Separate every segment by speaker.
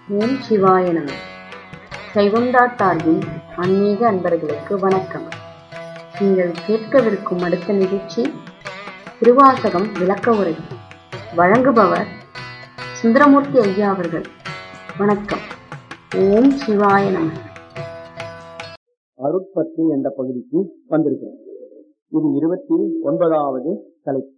Speaker 1: ஓம் சிவாய நம கைகுண்டா சார்பின் ஆன்மீக அன்பர்களுக்கு வணக்கம் நீங்கள் கேட்கவிருக்கும் அடுத்த நிகழ்ச்சி திருவாசகம் விளக்க உரை வழங்குபவர் சுந்தரமூர்த்தி ஐயா அவர்கள் வணக்கம் ஓம் சிவாய நம
Speaker 2: அருட்பத்து என்ற பகுதிக்கு வந்திருக்கிறோம் இது இருபத்தி ஒன்பதாவது தலைப்பு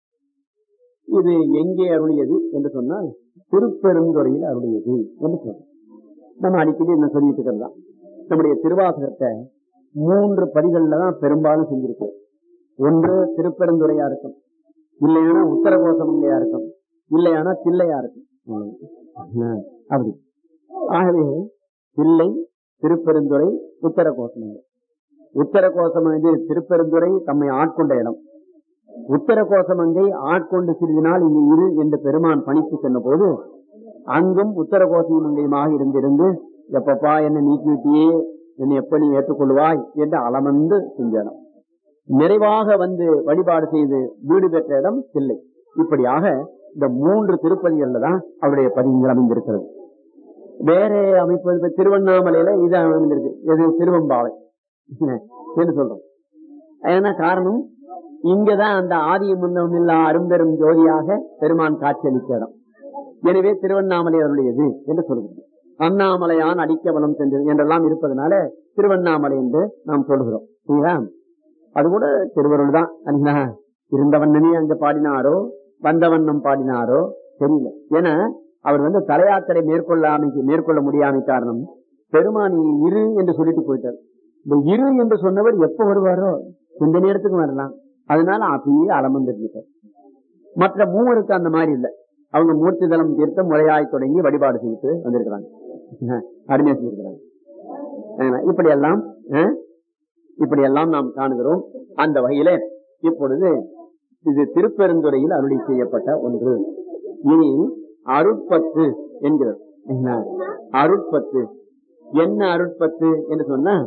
Speaker 2: இது எங்கே அருளியது என்று சொன்னால் திருப்பெருந்துறையில் அருளியது என்று சொல்றோம் நம்ம அடிக்கடி என்ன சொல்லிட்டு இருக்கிறதா நம்முடைய திருவாசகத்தை மூன்று பதிகள்ல தான் பெரும்பாலும் செஞ்சிருக்கோம் ஒன்று திருப்பெருந்துறையா இருக்கும் இல்லையானா உத்தரகோசமங்கையா இருக்கும் இல்லையானா தில்லையா இருக்கும் ஆஹ் அப்படி ஆகவே தில்லை திருப்பெருந்துறை உத்தரகோசமங்கை உத்தரகோசமங்கை திருப்பெருந்துறை தம்மை ஆட்கொண்ட இடம் உத்தரகோசமங்கை ஆட்கொண்டு சிறிது நாள் இங்கு இரு என்று பெருமான் பணித்து சென்ற போது அங்கும் உத்தரகோசமங்கையுமாக இருந்திருந்து எப்பப்பா என்ன நீக்கி விட்டியே என்னை எப்ப நீ ஏற்றுக்கொள்வாய் என்று அலமந்து செஞ்ச இடம் நிறைவாக வந்து வழிபாடு செய்து வீடு பெற்ற இடம் தில்லை இப்படியாக இந்த மூன்று திருப்பதிகள்ல தான் அவருடைய பதிவுகள் அமைந்திருக்கிறது வேற அமைப்பு இப்ப திருவண்ணாமலையில இது அமைந்திருக்கு எது திருவம்பாவை என்று சொல்றோம் ஏன்னா காரணம் இங்கதான் அந்த ஆதிய முன்னம் இல்லா அரும்பெரும் ஜோதியாக பெருமான் காட்சியளித்த இடம் எனவே திருவண்ணாமலை அவருடையது என்று சொல்கிறோம் அண்ணாமலையான் அடிக்க வளம் சென்றது என்றெல்லாம் இருப்பதனால திருவண்ணாமலை என்று நாம் சொல்கிறோம் சரிங்களா அது கூட திருவருள் தான் இருந்தவண்ணனே அங்க பாடினாரோ வந்தவண்ணம் பாடினாரோ தெரியல ஏன்னா அவர் வந்து தலையாத்திரை மேற்கொள்ளாமை மேற்கொள்ள முடியாமை காரணம் பெருமானி இரு என்று சொல்லிட்டு போயிட்டார் இந்த இரு என்று சொன்னவர் எப்ப வருவாரோ இந்த நேரத்துக்கும் வரலாம் அதனால அப்படியே அலமந்திருந்தார் மற்ற மூவருக்கு அந்த மாதிரி இல்லை அவங்க மூர்த்தி தளம் தீர்த்த முறையாய் தொடங்கி வழிபாடு செய்து வந்திருக்கிறாங்க அருமையா செஞ்சிருக்கிறாங்க இப்படி எல்லாம் இப்படி எல்லாம் நாம் காணுகிறோம் அந்த வகையில இப்பொழுது இது திருப்பெருந்துறையில் அருளி செய்யப்பட்ட ஒன்று இனி அருட்பத்து என்கிறது அருட்பத்து என்ன அருட்பத்து என்று சொன்ன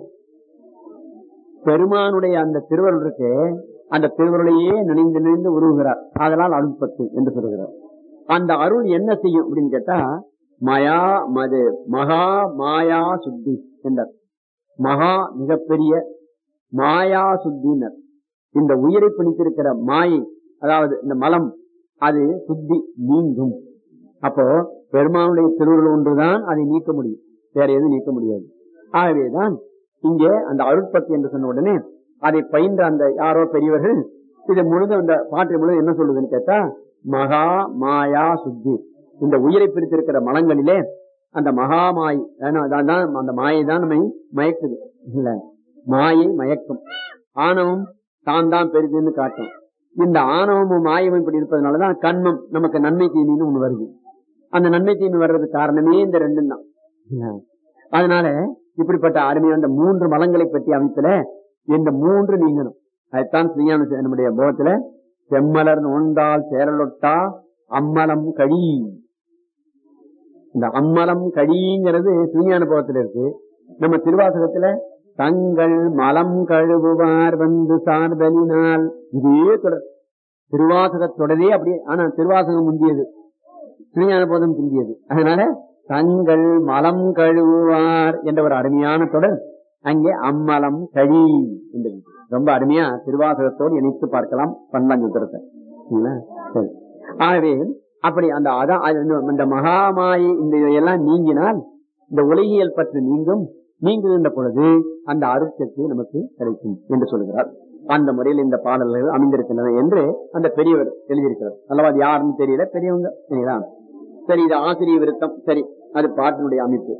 Speaker 2: பெருமானுடைய அந்த திருவருள் இருக்கு அந்த திருவருளையே நினைந்து நினைந்து உருவுகிறார் அதனால் அருட்பத்து என்று சொல்கிறார் அந்த அருள் என்ன செய்யும் அப்படின்னு கேட்டா மயா மது மகா மாயா சுத்தி என்றார் மகா மிகப்பெரிய மாயா சுத்தினர் இந்த உயிரை பிடித்திருக்கிற மாயை அதாவது இந்த மலம் அது சுத்தி நீங்கும் அப்போ பெருமானுடைய திருவுருள் ஒன்றுதான் அதை நீக்க முடியும் வேற எதுவும் நீக்க முடியாது ஆகவேதான் இங்கே அந்த அருட்பத்தி என்று சொன்ன உடனே அதை பயின்ற அந்த யாரோ பெரியவர்கள் இதை முழுது அந்த பாட்டு முழுது என்ன சொல்லுதுன்னு கேட்டா மகா மாயா சுத்தி இந்த உயிரை பிரித்திருக்கிற மலங்களிலே அந்த மகா மாய் அந்த மாயை தான் நம்மை மயக்குது இல்ல மாயை மயக்கும் ஆணவம் தான் தான் பெரிதுன்னு காட்டும் இந்த ஆணவமும் மாயமும் இப்படி இருப்பதனாலதான் கண்மம் நமக்கு நன்மை தீமைன்னு ஒண்ணு வருது அந்த நன்மை தீமை வர்றது காரணமே இந்த ரெண்டும் தான் அதனால இப்படிப்பட்ட அருமையான அந்த மூன்று மலங்களை பற்றி அமைப்புல இந்த மூன்று நீங்கணும் அதுதான் ஸ்ரீயான நம்முடைய போகத்துல செம்மலர் நோண்டால் சேரலொட்டா அம்மலம் கழி இந்த அம்மலம் கழிங்கிறது ஸ்ரீஞான போகத்துல இருக்கு நம்ம திருவாசகத்துல தங்கள் மலம் கழுவுவார் வந்து சார்தலினால் இதே தொடர் திருவாசக தொடரே அப்படியே ஆனா திருவாசகம் முந்தியது ஸ்ரீஞான போதம் முந்தியது அதனால தங்கள் மலம் கழுவுவார் என்ற ஒரு அருமையான தொடர் அங்கே அம்மலம் கழி என்றது ரொம்ப அருமையா திருவாசகத்தோடு இணைத்து பார்க்கலாம் பன்பாஞ்சுத்திரத்தை சரி ஆகவே அப்படி அந்த அதான் இந்த மகாமாயை இந்த இதையெல்லாம் நீங்கினால் இந்த உலகியல் பற்றி நீங்கும் நீங்குகின்ற பொழுது அந்த அருட்சக்தி நமக்கு கிடைக்கும் என்று சொல்கிறார் அந்த முறையில் இந்த பாடல்கள் அமைந்திருக்கின்றன என்று அந்த பெரியவர் எழுதியிருக்கிறார் அல்லவா அது யாருன்னு தெரியல பெரியவங்க சரிங்களா சரி இது ஆசிரிய விருத்தம் சரி அது பாட்டினுடைய அமைப்பு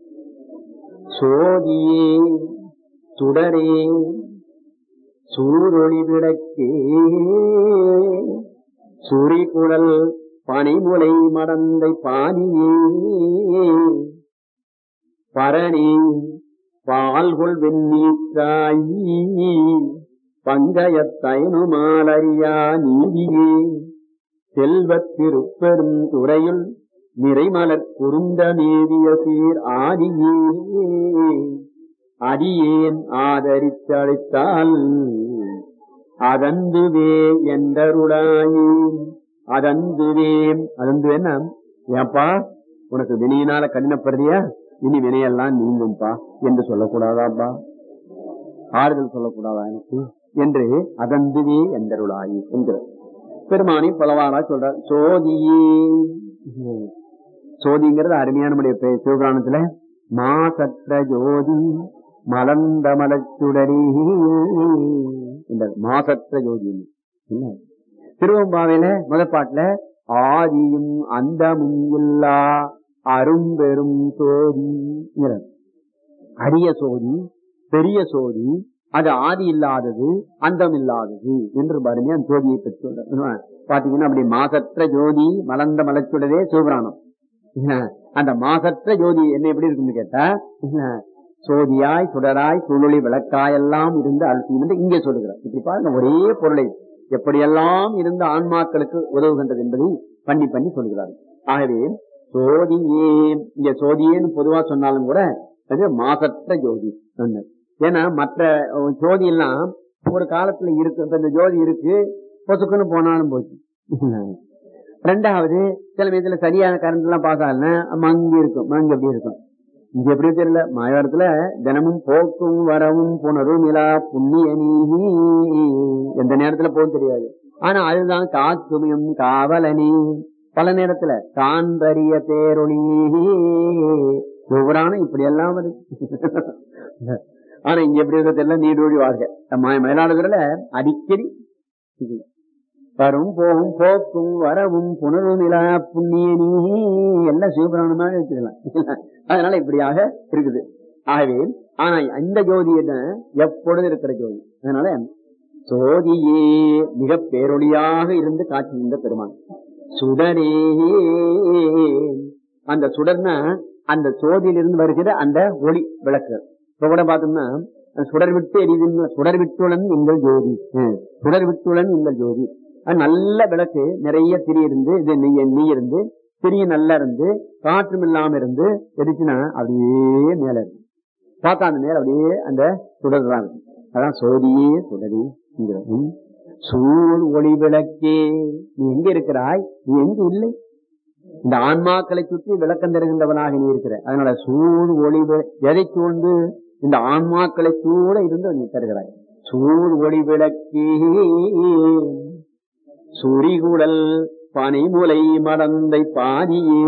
Speaker 2: சோதியே சுடரே சூரொளி விளக்கே சுரிகுழல் பனிமுலை மடந்தை பானியே பரணி பால்கொள் வெண்ணீற்றாயி பங்கயத்தைனுமாலறியா நீதியே செல்வத் திருப்பெரும் துறையுள் நிறைமலர் குறுந்த நேதிய சீர் ஆதியே அடியேன் ஆதரித்தழைத்தால் அதந்துவே என்றருளாயே அதந்துவே அதந்து என்ன ஏப்பா உனக்கு வினையினால கடினப்படுறியா இனி வினையெல்லாம் நீங்கும்பா என்று சொல்லக்கூடாதாப்பா ஆறுதல் சொல்லக்கூடாதா எனக்கு என்று அதந்துவே எந்தருளாயி என்கிறார் பெருமானி பலவாரா சொல்றார் சோதியே சோதிங்கிறது அருமையான நம்முடைய பே- சிவபுராணத்துல மாசற்ற ஜோதி மலர்ந்த மலச்சுடரி இந்த மாசற்ற ஜோதி இல்ல திருவம்பாவையில முதல் பாட்டுல ஆதியும் அந்தமும் இல்லா அரும்பெரும் சோதி அரிய சோதி பெரிய சோதி அது ஆதி இல்லாதது அந்தம் இல்லாதது என்று பாருங்க அந்த ஜோதியை பற்றி சொல்ற பாத்தீங்கன்னா அப்படி மாசற்ற ஜோதி மலர்ந்த மலச்சுடரே சிவபுராணம் என்ன, அந்த மாசற்ற ஜோதி என்ன எப்படி இருக்குன்னு கேட்டா என்ன, சோதியாய் சுடராய் சுழொளி விளக்காயெல்லாம் இருந்து அழுத்தி என்று இங்கே சொல்லுகிறார் இப்படி பாருங்க ஒரே பொருளை எப்படியெல்லாம் இருந்த ஆன்மாக்களுக்கு உதவுகின்றது என்பதை பண்ணி பண்ணி சொல்கிறார் ஆகவே சோதியே இங்க சோதியேன்னு பொதுவா சொன்னாலும் கூட அது மாசற்ற ஜோதி ஒண்ணு. ஏன்னா மற்ற அஹ், ஜோதி எல்லாம் ஒரு காலத்துல இருக்கு இப்ப இந்த ஜோதி இருக்கு பொசுக்குன்னு போனாலும் போச்சு ரெண்டாவது சில நேரத்துல சரியான கரண்ட் எல்லாம் பாஸ் ஆகலன்னா மங்கி இருக்கும் மங்கி எப்படி இருக்கும் இங்க எப்படி தெரியல மாயவரத்துல தினமும் போக்கும் வரவும் புணரும் இலா புண்ணிய நீ எந்த நேரத்துல போகும் தெரியாது ஆனா அதுதான் காத்துமியம் காவலனி பல நேரத்துல காண்பரிய பேரொளி புராணம் இப்படி எல்லாம் வருது ஆனா இங்க எப்படி இருக்கிறதெல்லாம் நீடோடி வாழ்க ம- மயிலாடுதுறையில அடிக்கடி இது வரும் போகும் போக்கும் வரவும் புனரும் நிலா புண்ணிய நீ எல்லாம் சிவபுராணமாக வச்சுக்கலாம் அதனால இப்படியாக இருக்குது ஆகவே ஆனா இந்த ஜோதி என்ன எப்பொழுது இருக்கிற ஜோதி அதனால சோதியே மிக பேரொளியாக இருந்து காட்சி இந்த பெருமான் சுடரே அந்த சுடர்னா அந்த சோதியிலிருந்து வருகிற அந்த ஒளி விளக்கு இப்ப கூட பார்த்தோம்னா சுடர் விட்டு எரியுதுன்னு சுடர் விட்டுளன் எங்கள் ஜோதி ஹம், சுடர் விட்டுளன் எங்கள் ஜோதி அது நல்ல விளக்கு நிறைய திரி இருந்து இது நெய் நெய் இருந்து திரிய நல்லா இருந்து காற்றும் இல்லாம இருந்து எரிச்சுன்னா அப்படியே மேல இருக்கு பார்த்தா அந்த மேல அப்படியே அந்த சுடர் தான் இருக்கு அதான் சோதியே சுடரி சூழ் ஒளி விளக்கே நீ எங்க இருக்கிறாய் நீ எங்க இல்லை இந்த ஆன்மாக்களை சுற்றி விளக்கம் தருகின்றவனாக நீ இருக்கிற அதனால சூழ் ஒளி வி- எதை சூழ்ந்து இந்த ஆன்மாக்களை சூழ இருந்து நீ தருகிறாய் சூழ் ஒளி விளக்கே சுரிகுடல் பனிமுலை மடந்தை பாதியே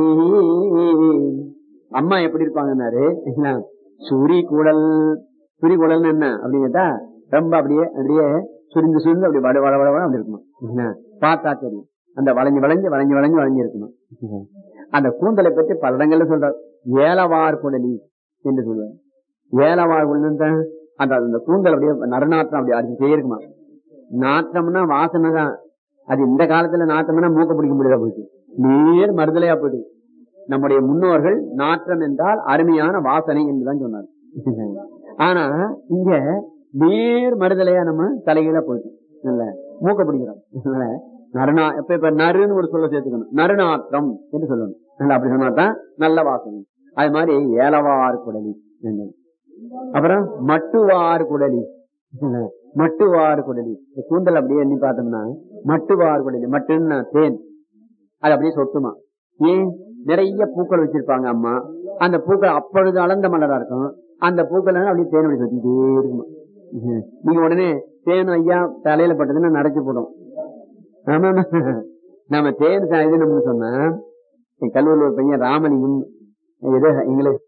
Speaker 2: அம்மா எப்படி இருப்பாங்கன்னாரு என்ன, சுரிகுடல் சுரிகுடல் என்ன அப்படின்னு கேட்டா ரொம்ப அப்படியே அப்படியே சுரிந்து சுரிந்து அப்படி வட வட வட வட அப்படி இருக்கணும் என்ன, பார்த்தா தெரியும் அந்த வளைஞ்சு வளைஞ்சு வளைஞ்சு வளைஞ்சு வளைஞ்சு இருக்கணும் அந்த கூந்தலை பற்றி பல இடங்கள்ல சொல்றார் ஏலவார் குடலி என்று சொல்லுவார் ஏலவார் குடல் அந்த அந்த கூந்தல் அப்படியே நறுநாற்றம் அப்படி அடிச்சுட்டே இருக்குமா நாற்றம்னா வாசனை தான் அது இந்த காலத்துல நாற்றம்னா மூக்க பிடிக்க முடியாத போயிடுச்சு நேர் மறுதலையா போயிடுது நம்முடைய முன்னோர்கள் நாற்றம் என்றால் அருமையான வாசனை என்றுதான் சொன்னார் ஆனா இங்க நேர் மறுதலையா நம்ம தலைகீழ போயிட்டு இல்ல மூக்க பிடிக்கிறோம் அதனால நறுநா இப்ப இப்ப நறுன்னு ஒரு சொல்ல சேர்த்துக்கணும் நறுநாற்றம் என்று சொல்லணும் இல்ல அப்படி சொன்னா தான் நல்ல வாசனை அது மாதிரி ஏலவார் குடலி என்னது. அப்புறம் மட்டுவார் குடலி இல்ல, மட்டுவார் குடலி இந்த கூந்தல் அப்படியே எண்ணி பார்த்தோம்னா மட்டுவார் குடலி மட்டுன்னா தேன் அது அப்படியே சொட்டுமா ஏன் நிறைய பூக்கள் வச்சிருப்பாங்க அம்மா அந்த பூக்கள் அப்பொழுது அளந்த மலரா இருக்கும் அந்த பூக்கள் எல்லாம் அப்படியே தேன் அப்படி சொட்டிட்டே இருக்குமா ம்ஹும். நீங்க உடனே தேன் ஐயா தலையில பட்டதுன்னா நரைச்சு போடும் ஆமா நம்ம தேன் சா- இது நம்ம சொன்னா என் கல்லூரில் ஒரு பையன் ராமலிங்கம் ஏதோ இங்கிலீஷ்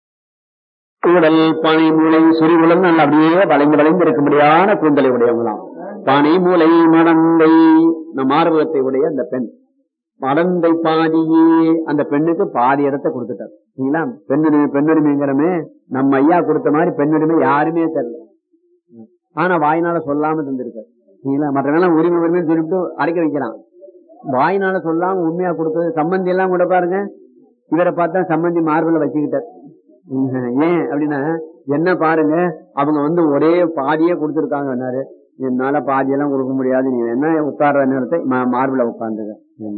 Speaker 2: கூடல் பனிமூலை சுரிகுலம் நல்ல அப்படியே வளைந்து வளைந்து இருக்கும்படியான கூந்தலை உடையவங்களாம் பனிமூலை மடந்தை நம் மார்பகத்தை உடைய அந்த பெண் மடந்தை பாதியே அந்த பெண்ணுக்கு பாதி இடத்தை கொடுத்துட்டார் சரிங்களா பெண்ணுரிமை பெண்ணுரிமைங்கிறமே நம்ம ஐயா கொடுத்த மாதிரி பெண்ணுரிமை யாருமே தெரியல ஆனா வாயினால சொல்லாம தந்திருக்காரு சரிங்களா மற்றவெல்லாம் உரிமை உரிமை சொல்லிட்டு அடைக்க வைக்கிறான் வாயினால சொல்லாம உண்மையா கொடுத்தது சம்பந்தி எல்லாம் கூட பாருங்க இவரை பார்த்தா சம்பந்தி மார்பில் வச்சுக்கிட்டார் உம், ஏன் அப்படின்னா என்ன பாருங்க அவங்க வந்து ஒரே பாதியே கொடுத்துருக்காங்கன்னாரு என்னால பாதியெல்லாம் கொடுக்க முடியாது நீ என்ன உட்கார்ற நேரத்தை மார்பில் உட்காந்துங்க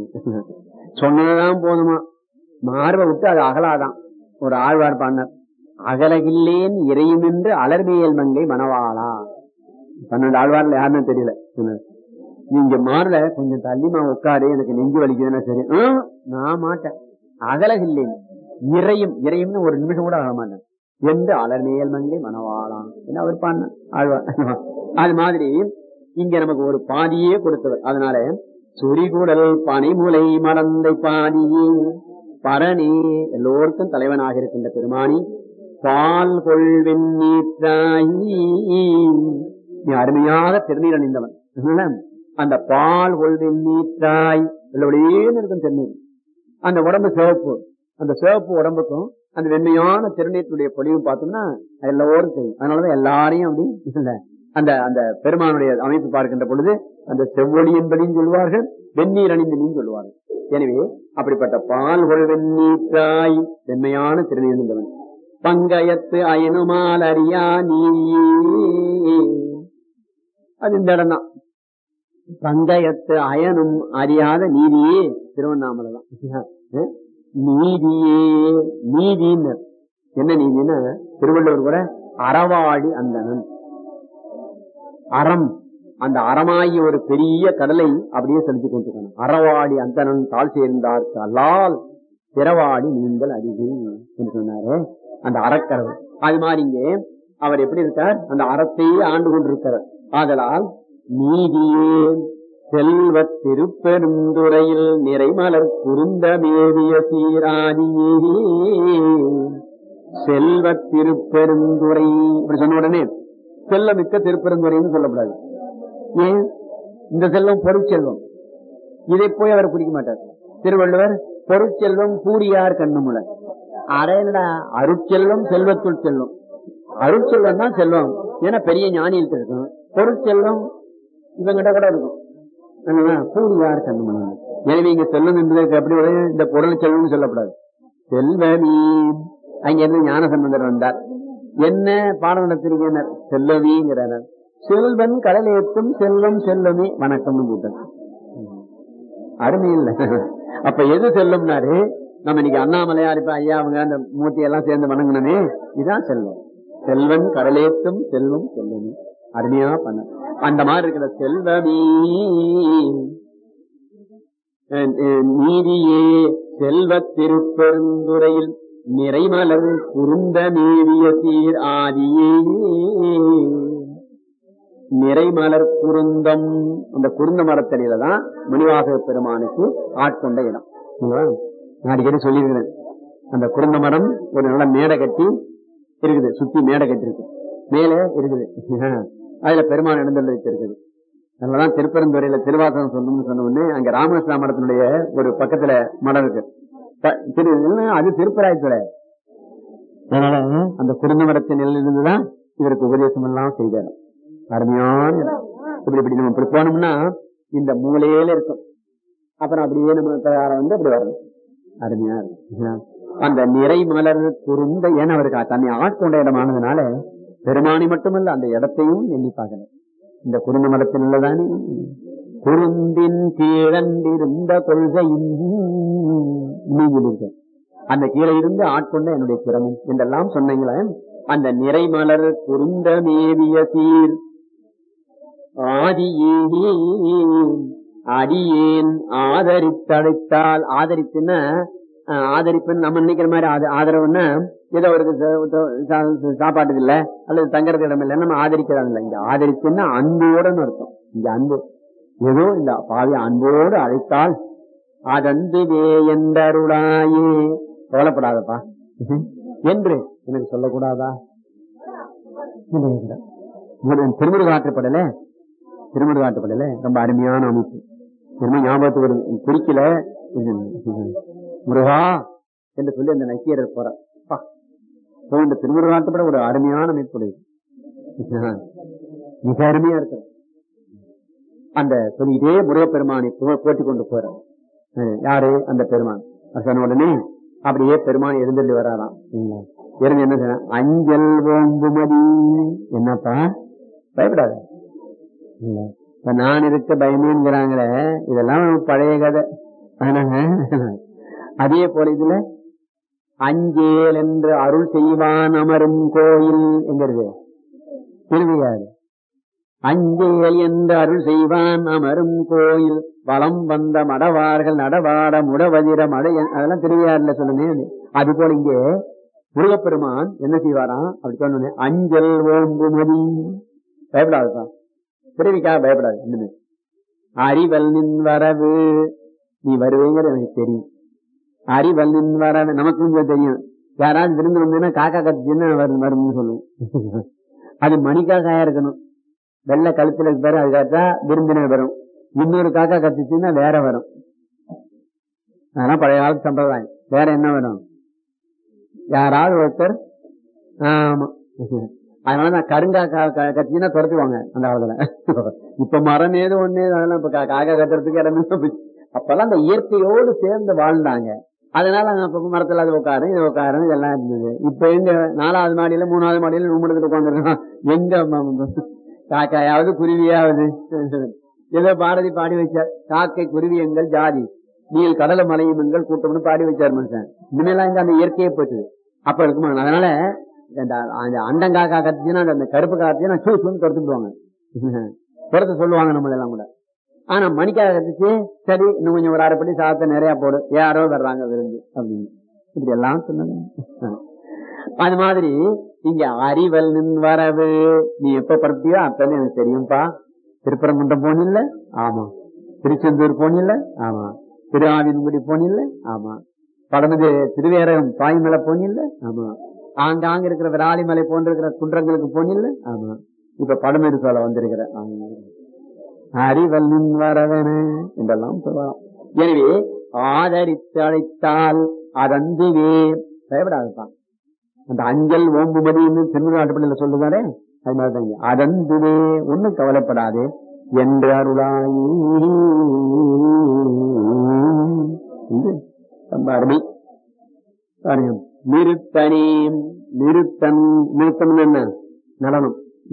Speaker 2: சொன்னதுதான் போதுமா மார்பை விட்டு அது அகலாதான் ஒரு ஆழ்வார் பாடினார் அகலகில்லேன் இறையும் என்று அலர்மியல் மங்கை மணவாளா பன்னெண்டு ஆழ்வார்ல யாருன்னு தெரியல சொன்னார். நீங்க மாறல கொஞ்சம் தள்ளிமா உட்காரு எனக்கு நெஞ்சு வலிக்குதுன்னா சரி "ம், நான் மாட்டேன் அகலகில்லேன் இறையும் இறையும்னு ஒரு நிமிஷம் கூட ஆக மாட்டேன் எந்த அலர்மேல் மங்கை மனவாளாம் என்ன அவர் பாடின ஆழ்வார் அது மாதிரி இங்க நமக்கு ஒரு பாதியே கொடுத்தவர் அதனால சுரிகுடல் பனிமுலை மடந்தை பாதியே பரணி எல்லோருக்கும் தலைவனாக இருக்கின்ற பெருமானி பால் கொள்வெண்ணீற்றாயி நீ அருமையாக திருநீர் அணிந்தவன் அதனால அந்த பால் கொள்வெண்ணீற்றாய் எல்லோடையே இருக்கும் திருநீர் அந்த உடம்பு சிவப்பு அந்த சிவப்பு உடம்புக்கும் அந்த வெண்மையான திருநீற்றுடைய பொழிவு பார்த்தோம்னா எல்லோரும் தெரியும் அதனாலதான் எல்லாரையும் அப்படி இல்ல அந்த அந்த பெருமானுடைய அமைப்பு பார்க்கின்ற பொழுது அந்த செவ்வொளி என்பதையும் சொல்வார்கள் வெந்நீர் அணிந்தனையும் சொல்லுவார்கள் எனவே அப்படிப்பட்ட பால் கொள் வெந்நீற்றாய் வெண்மையான திருநீர்ந்தவன் பங்கயத்து அயனுமால் அறியா நீ அது இந்த இடம் தான் பங்கயத்து அயனும் அறியாத நீதியே திருவண்ணாமலை தான் நீதியே நீதின்னு என்ன நீதினா திருவள்ளுவர் கூட அறவாழி அந்தனன் அறம் அந்த அறமாகிய ஒரு பெரிய கடலை அப்படியே செலுத்திக் கொண்டிருக்கணும் அறவாடி அந்தனன் தாழ் சேர்ந்தார்க்கு அல்லால் பிறவாடி நீங்கள் அறிவு என்று சொன்னாரு அந்த அறக்கரவு அது மாதிரி இங்கே அவர் எப்படி இருக்கார் அந்த அறத்தையே ஆண்டு கொண்டிருக்கிறார் ஆதலால் நீதியே செல்வ திருப்பெருந்துறையில் நிறைமலர் குறுந்த மேவிய சீராதியே செல்வ திருப்பெருந்துறை இப்படி சொன்ன உடனே செல்லமிக்க திருப்பெருந்துறைன்னு சொல்லக்கூடாது ஏன் இந்த செல்வம் பொருட்செல்வம் இதை போய் அவர் பிடிக்க மாட்டார் திருவள்ளுவர் பொருட்செல்வம் கூறியார் கண்ணுமுல அடையலடா அருட்செல்வம் செல்வத்துள் செல்வம் அருட்செல்வம் தான் செல்வம் ஏன்னா பெரிய ஞானியில் இருக்கும் பொருட்செல்வம் இவங்கிட்ட கூட இருக்கும் கூறியார் கண்ணுமுல எனவே இங்க செல்வம் என்பதற்கு எப்படி வரும்? இந்த பொருள் செல்வம்னு சொல்லக்கூடாது செல்வமீ அங்க இருந்து ஞான சம்பந்தர் வந்தார் என்ன பாடம் நடத்திருக்கிறார் செல்வமீங்கிறார் செல்வன் கடலேற்றும் செல்வம் செல்வமே வணக்கம்னு கூட்டம் அருமை இல்ல அப்ப எது செல்லும்னாரு நம்ம இன்னைக்கு அண்ணாமலையார் இப்ப ஐயா அவங்க அந்த மூர்த்தி எல்லாம் சேர்ந்து வணங்கணுமே இதுதான் செல்வம் செல்வன் கடலேற்றும் செல்வம் செல்வமே அருமையா பண்ண அந்த மாதிரி இருக்கிற செல்வமே அஹ் அஹ் நீதியே செல்வ திருப்பெருந்துறையில் நிறைமலர் குறுந்த மேவிய சீர் ஆதியே நிறைமலர் குருந்தம் அந்த குருந்த மரத்தடியில தான் மணிவாசக பெருமானுக்கு ஆட்கொண்ட இடம் சரிங்களா? நான் அடிக்கடி சொல்லியிருக்கிறேன் அந்த குருந்த மரம் ஒரு நல்ல மேடை கட்டி இருக்குது சுத்தி மேடை கட்டி இருக்கு மேல இருக்குது அதுல பெருமான் இடந்தல் இருக்குது அதனாலதான் திருப்பெருந்துறையில திருவாசகம் சொல்லணும்னு சொன்ன உடனே அங்க ராமகிருஷ்ணா மடத்தினுடைய ஒரு பக்கத்துல மடம் இருக்கு ப- திரு அது திருப்பராயத்துல அதனால அந்த குருந்த மரத்தின் நிலையிலிருந்துதான் இவருக்கு உபதேசம் எல்லாம் செய்தார் அருமையான இடம். இப்படி இப்படி நம்ம இப்படி போனோம்னா இந்த மூலையில இருக்கும் அப்புறம் அப்படியே நம்ம பிரகாரம் வந்து அப்படி வரணும் அருமையா இருக்கும் அந்த நிறை மலர் குறுந்த ஏன்னா அவருக்கு தன்னை ஆட்கொண்ட இடமானதுனால பெருமானி மட்டுமல்ல அந்த இடத்தையும் எண்ணி பார்க்கணும் இந்த குருந்த மரத்தின் உள்ளதானே குறுந்தின் கீழண்டிருந்த கொள்கையும் நீங்க இருக்கு அந்த கீழே இருந்து ஆட்கொண்ட என்னுடைய திறமும் என்றெல்லாம் சொன்னீங்களே அந்த நிறைமலர் குறுந்த மேவிய சீர் ஆதியே அடியேன் ஆதரித்தழைத்தால் ஆதரித்துன்னா அஹ், ஆதரிப்புன்னு நம்ம நினைக்கிற மாதிரி ஆத- ஆதரவுன்னா ஏதோ அவருக்கு சா- சா- சாப்பாட்டுக்கு இல்ல அல்லது தங்கறது இடம் இல்லை நம்ம ஆதரிக்கிறாங்க இல்ல இங்க ஆதரிப்புன்னா அன்போடன்னு அர்த்தம் இங்க அன்பு ஏதோ இந்த பாவி அன்போடு அழைத்தால் அதந்துவே என்றருளாயே கவலைப்படாதப்பா என்று எனக்கு சொல்லக்கூடாதா திருமுருக ஆற்றப்படல திருமுருக ஆற்றப்படல ரொம்ப அருமையான அமைப்பு திரும்ப ஞாபகத்துக்கு வருது குறிக்கல முருகா என்று சொல்லி அந்த நக்கீரர் போற போன்ற திருமுருக ஆற்றப்பட ஒரு அருமையான அமைப்பு உடையது. மிக அருமையா இருக்கிற அந்த சொல்லிக்கிட்டே முருகப்பெருமானை போ- போட்டிக் கொண்டு போற யாரு அந்த பெருமான் அது சொன்ன உடனே அப்படியே பெருமான் எழுந்தள்ளி வராராம் சரிங்களா? இருந்து என்ன சொன்ன அஞ்சல் ஓம்புமதி என்னப்பா பயப்படாத இல்ல. இப்ப நான் இருக்க பயமேங்கிறாங்களே இதெல்லாம் பழைய கதை அதனால அதே போல இதுல அஞ்சேல் என்று அருள் செய்வான் அமரும் கோயில் எங்கிறது திருவையாறு அஞ்சேல் என்று அருள் செய்வான் அமரும் கோயில் வலம் வந்த மடவார்கள் நடவாட முடவதிர மடை அதெல்லாம் திருவையாறுல சொல்லுங்க அது போல இங்கே முருகப்பெருமான் என்ன செய்வாராம் அப்படி சொன்ன அஞ்சல் ஓம்புமதி பயப்படாதுப்பா பிறவிக்காக பயப்படாது இன்னுமே அறிவல் நின் வரவு நீ வருவேங்கிறது எனக்கு தெரியும் அறிவல் நின் வரவு நமக்கு கொஞ்சம் தெரியும் யாராவது விருந்து வந்ததுன்னா காக்கா கத்துச்சுன்னா வரும் வரும்னு சொல்லுவோம் அது மணிக்காக்காயா இருக்கணும் வெள்ளை கழுத்துல பேரு அது காத்தா விருந்தினர் வரும் இன்னொரு காக்கா கத்துச்சுன்னா வேற வரும் அதெல்லாம் பழைய காலத்து சம்பிரதாயம் வேற என்ன வரும் யாராவது ஒருத்தர் ஆமா அதனால நான் கருங்கா கத்தினா துரத்துவாங்க அந்த காலத்துல இப்ப மரம் ஏது ஒண்ணு அதெல்லாம் இப்ப கா- காக்கா கத்துறதுக்கு இடமே போச்சு. அப்பெல்லாம் அந்த இயற்கையோடு சேர்ந்து வாழ்ந்தாங்க அதனால அங்க அப்ப மரத்துல அது உட்காரும் இது உட்காரும் இதெல்லாம் இருந்தது இப்ப எங்க நாலாவது மாடியில மூணாவது மாடியில ரூம் எடுத்துட்டு உட்காந்துருக்கோம் எங்க ம- ம- காக்காயாவது குருவியாவது ஏதோ பாரதி பாடி வச்சார் காக்கை குருவி எங்கள் ஜாதி நீங்கள் கடல மலையும் எங்கள் கூட்டம்னு பாடி வச்சார் மனுஷன் இனிமேலாம் இங்க அந்த இயற்கையே போச்சு அப்ப இருக்குமா அதனால இந்த அந்த அண்டங்காக்கா கத்துச்சுன்னா அந்த கருப்பு காத்துச்சுன்னா சூ சூன்னு துரத்துடுவாங்க துரத்து சொல்லுவாங்க நம்ம எல்லாம் கூட ஆனா மணிக்காக கத்துச்சு சரி இன்னும் கொஞ்சம் ஒரு அரைப்படி சாதத்தை நிறைய போடு யாரோ வர்றாங்க விருந்து அப்படின்னு இப்படி எல்லாம் சொன்னாங்க அது மாதிரி இங்க அறிவல் நின் வரவு நீ எப்ப பரப்பியோ அப்ப எனக்கு தெரியும்பா திருப்பரங்குன்றம் போனில்ல ஆமா திருச்செந்தூர் போனில்ல ஆமா திருஆவின்குடி போனில்ல ஆமா படமது திருவேரகம் பாய்மலை போனில்ல ஆமா ஆங்காங்க இருக்கிற விராலிமலை போன்ற இருக்கிற குன்றங்களுக்கு போனில்ல ஆமா இப்ப படமேடு சோலை வந்திருக்கிற ஆமா. அறிவல் நின் வரவன என்றெல்லாம் சொல்லலாம் எனவே ஆதரித்து அழைத்தால் அதந்துவே பயப்படாதுதான் அந்த அஞ்சல் ஓம்புமதின்னு திருநாட்டுப்பள்ளியில சொல்லுவாரே அது மாதிரிதாங்க அதந்துவே ஒண்ணும் கவலைப்படாதே என்று அருளாயி இது ரொம்ப அருமை பாருங்க நிறுத்தனே நிறுத்தன் நிறுத்தம் என்ன நடனம்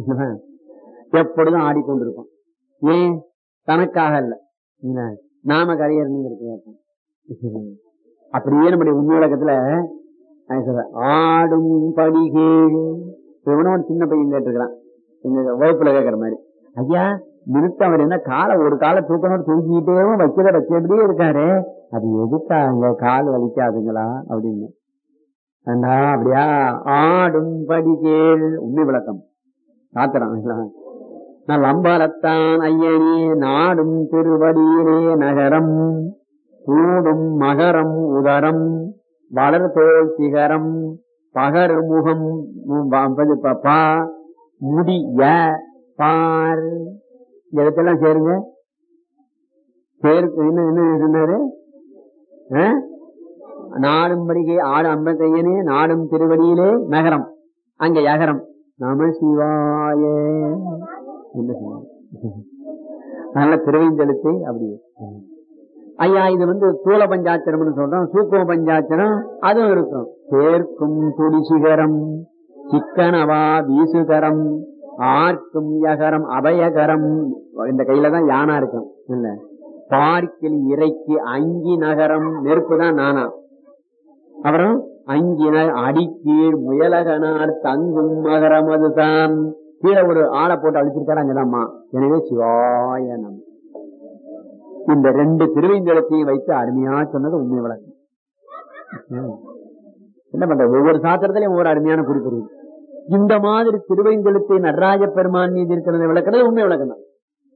Speaker 2: எப்பொழுதும் ஆடிக்கொண்டிருக்கும் ஏன் தனக்காக அல்ல என்ன? நாம கரையறணுங்கிறது அப்படியே நம்முடைய உண்மையுலகத்துல அவன் சொல்றான், ஆடும் படிகேழு இவனும் ஒரு சின்ன பையன் கேட்டிருக்கிறான் எங்க வகுப்புல கேட்கற மாதிரி ஐயா நிறுத்தம் அவர் என்ன காலை ஒரு காலை தூக்கணும் தூக்கிட்டே வைக்கிறத வச்சபடியே இருக்காரு அது எதுக்காங்க கால் வலிக்காதுங்களா அப்படின்னு அண்ணா அப்படியா ஆடும் படிகேள் உண்மை விளக்கம் காத்துறான் நான் லம்பரத்தான் ஐயனே நாடும் திருவடியிலே நகரம் கூடும் மகரம் உதரம் வளர்தோல் சிகரம் பகர் முகம் மு- ப- ப- ப- பா முடி ய பார் இந்த இடத்தெல்லாம் சேருங்க சேர்க்கு என்ன என்ன சொன்னாரு ஆ? நாடும் படிகை ஆடு அம்பத்தையனே நாடும் திருவடியிலே நகரம் அங்க யகரம் நம சிவாய என்ன சொன்னார் அதனால திருவைந்தெழுத்தை அப்படி ஐயா இது வந்து ஸ்தூல பஞ்சாட்சரம்னு சொல்றோம் சூக்கும பஞ்சாட்சரம் அதுவும் இருக்கும் சேர்க்கும் துடிசிகரம் சிக்கனவா வீசுகரம் ஆர்க்கும் யகரம் அபயகரம் இந்த கையில தான் யானா இருக்கும் இல்ல பார்க்கில் இறைக்கு அங்கி நகரம் நெருப்பு தான் நானா அப்புறம் அங்கினர் அடிக்கீழ் முயலகனார் தங்கும் மகரம் அதுதான் கீழே ஒரு ஆளை போட்டு அழிச்சிருக்காரு அங்கதாம்மா எனவே சிவாய நம இந்த ரெண்டு திருவைந்தளத்தையும் வைத்து அருமையா சொன்னது உண்மை விளக்கம் ம். என்ன பண்ற ஒவ்வொரு சாத்திரத்திலையும் ஒவ்வொரு அருமையான குறிப்பு இருக்கு இந்த மாதிரி திருவைந்தெழுத்தை நடராஜ பெருமான் மீது இருக்கிறத விளக்குறது உண்மை விளக்கம் தான்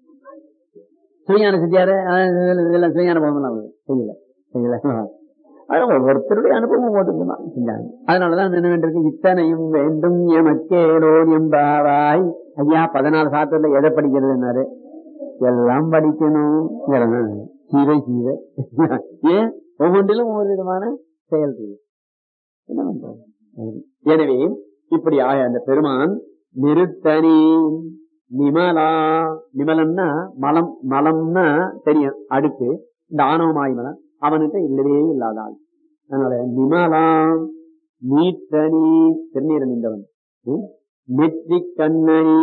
Speaker 2: சிவஞான செட்டியாரு அஹ், இதெல்லாம் சிவஞான போகலாம் செய்யல செய்யல அதான் ஒவ்வொருத்தருடைய அனுபவம் போட்டுதான் செஞ்சாங்க அதனாலதான் என்ன வேண்டியிருக்கு இத்தனையும் வேண்டும் எமக்கேடோ எம்பாவாய் ஐயா பதினாலு சாத்திரத்துல எதை படிக்கிறதுனாரு எல்லாம் படிக்கணும் சீவை சீவை ஏன் ஒவ்வொன்றிலும் ஒவ்வொரு விதமான செயல் இருக்கு. என்ன பண்றது? எனவே இப்படி ஆய அந்த பெருமான் நிறுத்தனி நிமலா நிமலம்னா மலம் மலம்னா தெரியும் அடுக்கு இந்த ஆணவமாய் மலம் அவனுக்கு இல்லவே இல்லாத ஆள் அதனால நிமலா நீற்றனி திருநீர் அணிந்தவன் ம்? நெற்றி கண்ணனி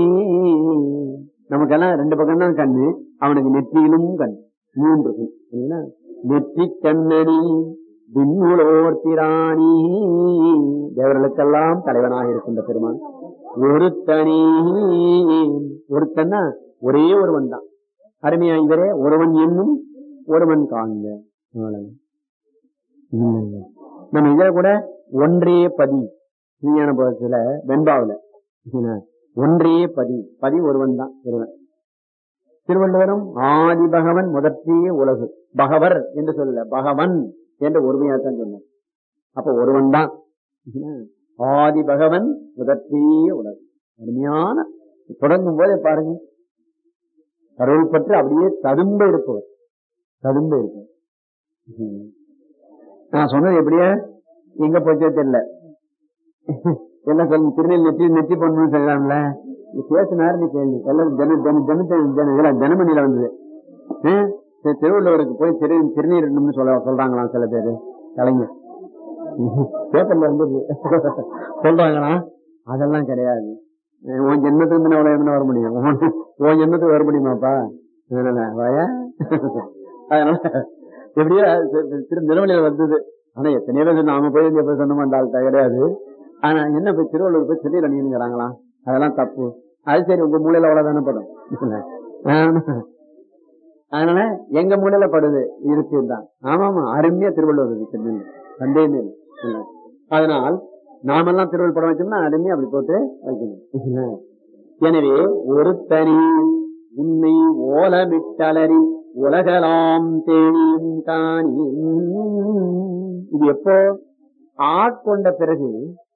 Speaker 2: நமக்கெல்லாம் ரெண்டு பக்கம் தான் கண்ணு அவனுக்கு நெற்றியிலும் கண் மூன்று கண் சரிங்களா? நெற்றி கண்ணனி விண்ணுளோர் திராணி தேவர்களுக்கெல்லாம் தலைவனாக இருக்கின்ற பெருமான் ஒருத்தனி ஒருத்தன்னா ஒரே ஒருவன் தான் அருமையா இவரே ஒருவன் என்னும் ஒருவன் காண்க அவ்வளவு. இல்லைங்க. நம்ம இதை கூட ஒன்றே பதி விஞ்ஞான போதத்துல வெண்பாவுல என்ன? ஒன்றே பதி பதி ஒருவன் தான் ஒருவன் திருவள்ளுவரும் ஆதி பகவன் முதற்றிய உலகு பகவர் என்று சொல்லல பகவன் என்ற ஒருமையாத்தான் சொன்னார் அப்ப ஒருவன் தான் ஆதி பகவன் முதற்றிய உலகு அருமையான தொடங்கும் போதே பாருங்க கடவுள் பற்றி அப்படியே ததும்ப இருப்பவர் ததும்ப இருப்பவர் ம். நான் சொன்னது எப்படியா எங்க போச்சே தெரியல என்ன சொல்லுங்க திருநெல் நெற்றி நெற்றி பண்ணணும்னு சொல்லலாம்ல நீ பேசினாரு நீ கேள்வி எல்லாம் ஜன ஜன ஜனத்தை ஜன இதெல்லாம் ஜனமணியில வந்தது ஆ? சரி, திருவள்ளுவருக்கு போய் திரு திருநீரணும்னு சொல்ல சொல்றாங்களாம் சில பேரு கலைஞர் பேப்பர்ல இருந்தது சொல்றாங்களா அதெல்லாம் கிடையாது அஹ் உன் ஜென்மத்துக்கு முன்ன அவ்வளவு என்ன வர முடியும் உன் உன் ஜென்மத்துக்கு வர முடியுமாப்பா அதனால வாயா அதனால எப்படியோ தி- தி- திரு நிலவலையில வந்தது ஆனா எத்தனையோ பேர் நாம போய் இந்த போய் சொன்னோம் அந்த ஆள்கிட்ட கிடையாது ஆனா என்ன போய் திருவள்ளூர் போய் சொல்லி அணிங்கிறாங்களாம் அதெல்லாம் தப்பு அது சரி உங்க மூலையில அவ்வளவுதானே படும் ஆமா. அதனால எங்க மூலையில படுது இருக்குதான் ஆமா ஆமா அருமையா திருவள்ளுவர் இருக்கு திருநெல்வேலி. சந்தேகமே இல்லை. இல்ல. அதனால் நாமெல்லாம் திருவள்ளுவர் படம் வச்சோம்னா அருமையா அப்படி போட்டு வைக்கணும் இல்ல. எனவே ஒரு தனி உன்னை ஓலமிட்டலரி உலகலாம் தேனியும் காணியும் இது எப்போ ஆட்கொண்ட பிறகு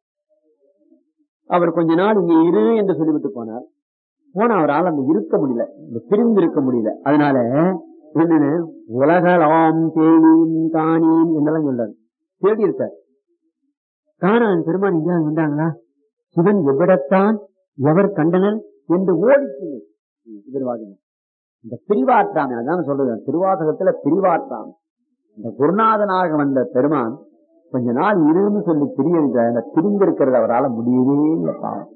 Speaker 2: அவர் கொஞ்ச நாள் இங்க இரு என்று சொல்லிவிட்டு போனார் போன அவரால் அங்க இருக்க முடியல இந்த பிரிந்து இருக்க முடியல அதனால என்னன்னு உலகலாம் தேனியும் காணியும் என்றெல்லாம் சொல்றாரு தேடி இருக்கார் காணான் பெருமான் இங்கே வந்தாங்களா சிவன் எவ்விடத்தான் எவர் கண்டனர் என்று ஓடிச்சு திருவாசகம் இந்த பிரிவாற்றாமை அதான் சொல்றது திருவாசகத்துல பிரிவாற்றாமை இந்த குருநாதனாக வந்த பெருமான் கொஞ்ச நாள் இருன்னு சொல்லி பிரிய அந்த பிரிந்திருக்கிறது அவரால் முடியவே இல்லை பாவம்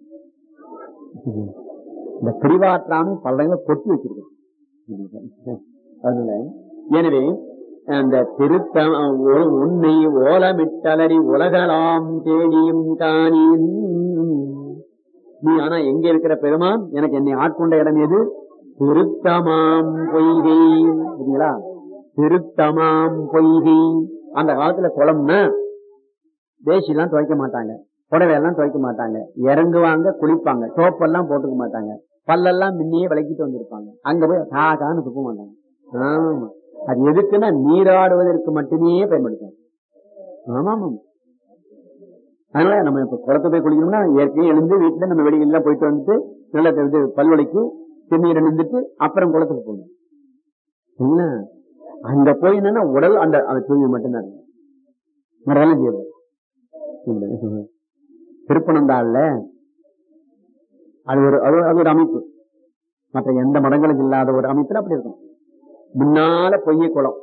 Speaker 2: இந்த பிரிவாற்றாமை பல இடங்களில் கொட்டி வச்சிருக்கு அதனால எனவே அந்த திருத்த ஒ- உன்னை ஓலமிட்டலரி உலகலாம் தேடியும் காணியும் நீ ஆனா எங்க இருக்கிற பெருமான் எனக்கு என்னை ஆட்கொண்ட இடம் எது திருத்தமாம் பொய்கை சரிங்களா திருத்தமாம் பொய்கை அந்த காலத்துல குளம்னா தேசிலாம் துவைக்க மாட்டாங்க புடவை எல்லாம் துவைக்க மாட்டாங்க இறங்குவாங்க குளிப்பாங்க சோப்பெல்லாம் போட்டுக்க மாட்டாங்க பல்லெல்லாம் முன்னையே விளக்கிட்டு வந்திருப்பாங்க அங்க போய் காக்கான்னு துப்ப மாட்டாங்க ஆமா அது எதுக்குன்னா நீராடுவதற்கு மட்டுமே பயன்படுத்தும் ஆமா ஆமா அதனால நம்ம இப்ப குளத்தை போய் குளிக்கணும்னா ஏற்கனவே எழுந்து வீட்டுல நம்ம வெளியில போயிட்டு வந்துட்டு நல்ல இது பல்வழிக்கு திருநீர் நின்றுட்டு அப்புறம் குளத்துக்கு போகணும் என்ன அங்க போய் என்னன்னா உடல் அந்த அந்த தூய்மை மட்டும்தான் இருக்கும். மற்றதெல்லாம் செய்யணும் இல்ல. திருப்பனந்தாள்ல அது ஒரு அது அது ஒரு அமைப்பு மற்ற எந்த மடங்களும் இல்லாத ஒரு அமைப்புல அப்படி இருக்கும் முன்னால பொய்ய குளம்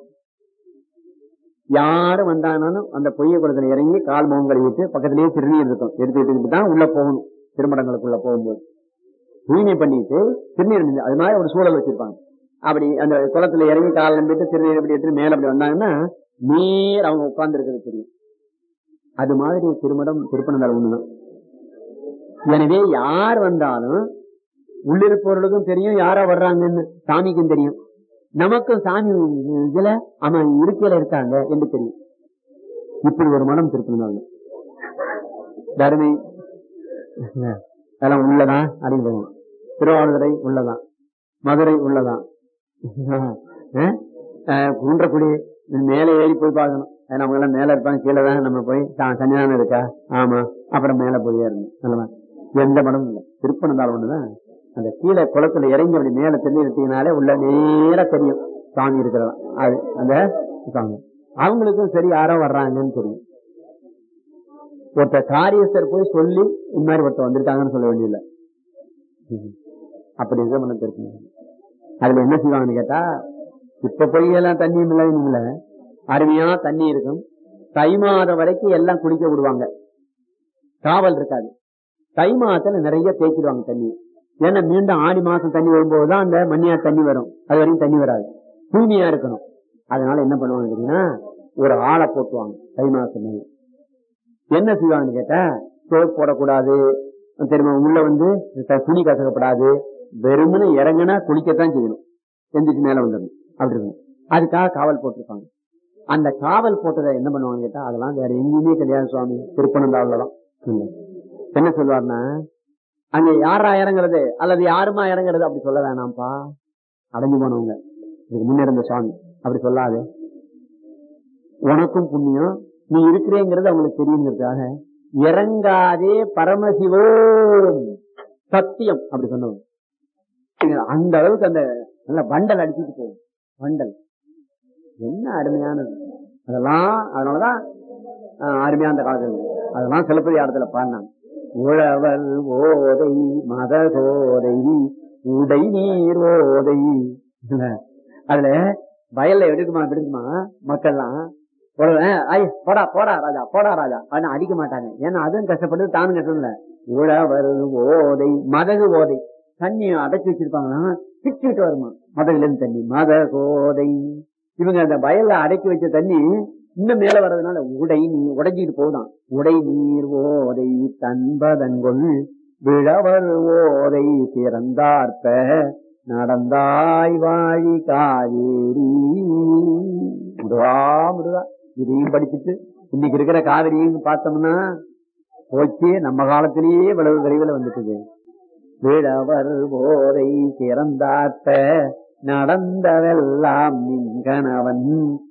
Speaker 2: யாரு வந்தானாலும் அந்த பொய்ய குளத்துல இறங்கி கால் முகம் கழுவிட்டு பக்கத்திலேயே திருநீர் இருக்கும் எடுத்துக்கிட்டு தான் உள்ள போகணும் திருமடங்களுக்குள்ள போகும்போது தூய்மை பண்ணிட்டு திருநீர் நின்று- அது மாதிரி ஒரு சூழல் வச்சிருப்பாங்க அப்படி அந்த குளத்துல இறங்கி கால் நம்பிட்டு திருநீர் அப்படி எடுத்து மேல அப்படி வந்தாங்கன்னா நேர் அவங்க உட்கார்ந்து இருக்கிறது தெரியும் அது மாதிரி திருமடம் திருப்பனந்தாள் ஒண்ணுதான் எனவே யார் வந்தாலும் உள்ளிருப்பவர்களுக்கும் தெரியும் யாரா வர்றாங்கன்னு சாமிக்கும் தெரியும் நமக்கும் சாமி இதுல அவன் இருக்கையில இருக்காங்க என்று தெரியும் இப்படி ஒரு மனம் திருப்பனந்தாள் தருமை அதெல்லாம் உள்ளதான் அப்படின்னு போகும் திருவாவூரை உள்ளதான் மதுரை உள்ளதான் அஹ் அஹ் குன்றக்குடி மேலே ஏறி போய் பார்க்கணும் அது நம்ம எல்லாம் மேல இருப்பாங்க கீழே தான் நம்ம போய் சா- சன்னிதானம் இருக்கா ஆமா அப்புறம் மேல போய் ஏறணும் நல்லவா எந்த மடமும் இல்லை திருப்பனந்தாள் ஒண்ணுதான் அந்த கீழே குளத்துல இறங்கி அப்படி மேல தண்ணி எடுத்தீங்கனாலே உள்ள நேரா தெரியும் சாமி இருக்கிறதா அது அந்த சாமி அவங்களுக்கும் சரி யாரோ வர்றாங்கன்னு தெரியும் ஒருத்தர் காரியஸ்தர் போய் சொல்லி இந்த மாதிரி ஒருத்தர் வந்திருக்காங்கன்னு சொல்ல வேண்டியதில்லை ம். அப்படி இருக்க மனம் தெரியும் அதுல என்ன செய்வாங்கன்னு கேட்டா இப்ப போய் எல்லாம் தண்ணியும் இல்லை அருமையா தண்ணி இருக்கும் தை மாதம் வரைக்கும் எல்லாம் குளிக்க விடுவாங்க காவல் இருக்காது தை மாதத்துல நிறைய தேய்ச்சிடுவாங்க தண்ணி ஏன்னா மீண்டும் ஆடி மாசம் தண்ணி வரும்போதுதான் அந்த மண்ணியா தண்ணி வரும் அது வரைக்கும் தண்ணி வராது தூய்மையா இருக்கணும் அதனால என்ன பண்ணுவாங்க கேட்டீங்கன்னா ஒரு ஆளை போட்டுவாங்க தை மாசம் மேல என்ன செய்வாங்கன்னு கேட்டா சோப் போடக்கூடாது தெரியுமா உள்ள வந்து த- துணி கசக்கப்படாது வெறுமனே இறங்குனா குளிக்கத்தான் செய்யணும் எந்திரிச்சு மேல வந்துடணும் அப்படி இருக்கும் அதுக்காக காவல் போட்டிருப்பாங்க அந்த காவல் போட்டதை என்ன பண்ணுவாங்க கேட்டா அதெல்லாம் வேற எங்கேயுமே கிடையாது சுவாமி திருப்பனந்தாவிலதான் என்ன சொல்லுவார்னா அங்க யாரா இறங்குறது அல்லது யாருமா இறங்குறது அப்படி சொல்ல வேணாம்ப்பா அடைஞ்சு போனவங்க இதுக்கு முன்ன இருந்த சுவாமி அப்படி சொல்லாது உனக்கும் புண்ணியம் நீ இருக்கிறேங்கிறது அவங்களுக்கு தெரியுங்கிறதுக்காக இறங்காதே பரமசிவோம் சத்தியம் அப்படி சொன்னவங்க அந்த அளவுக்கு அந்த நல்ல வண்டல் அடிச்சுட்டு போகும் வண்டல் என்ன அருமையானது அதெல்லாம் அதனாலதான் ஆஹ், அருமையா அந்த காலத்துல அதெல்லாம் சிலப்பதி இடத்துல பாடினாங்க உழவல் ஓதை மத சோதை உடை நீர் ஓதை இல்ல, அதுல வயல்ல எடுக்குமா எடுக்குமா மக்கள்லாம் உழவன், ஐ போடா போடா ராஜா போடா ராஜா ஆனா அடிக்க மாட்டாங்க ஏன்னா அதுவும் கஷ்டப்பட்டு தானும் கஷ்டம் உழவர் ஓதை மதகு ஓதை தண்ணி அடைச்சு வச்சிருப்பாங்கன்னா பிச்சுட்டு வருமா மதகுல இருந்து தண்ணி மத கோதை இவங்க அந்த வயல்ல அடக்கி வச்ச தண்ணி இன்னும் மேல வர்றதுனால உடை நீர் உடைஞ்சிட்டு போகுதான் உடை நீர் ஓதை தன்பதங்கொள் விழவர் ஓதை திறந்தார்ப்ப நடந்தாய் வாழி காவேரி முருகா முருகா இதையும் படிச்சுட்டு இன்னைக்கு இருக்கிற காவிரியும் பார்த்தோம்னா போச்சு நம்ம காலத்திலேயே இவ்வளவு விரைவில் வந்துட்டுது விழவர் போதை சிறந்தாத்த நடந்தவெல்லாம் நின் கணவன்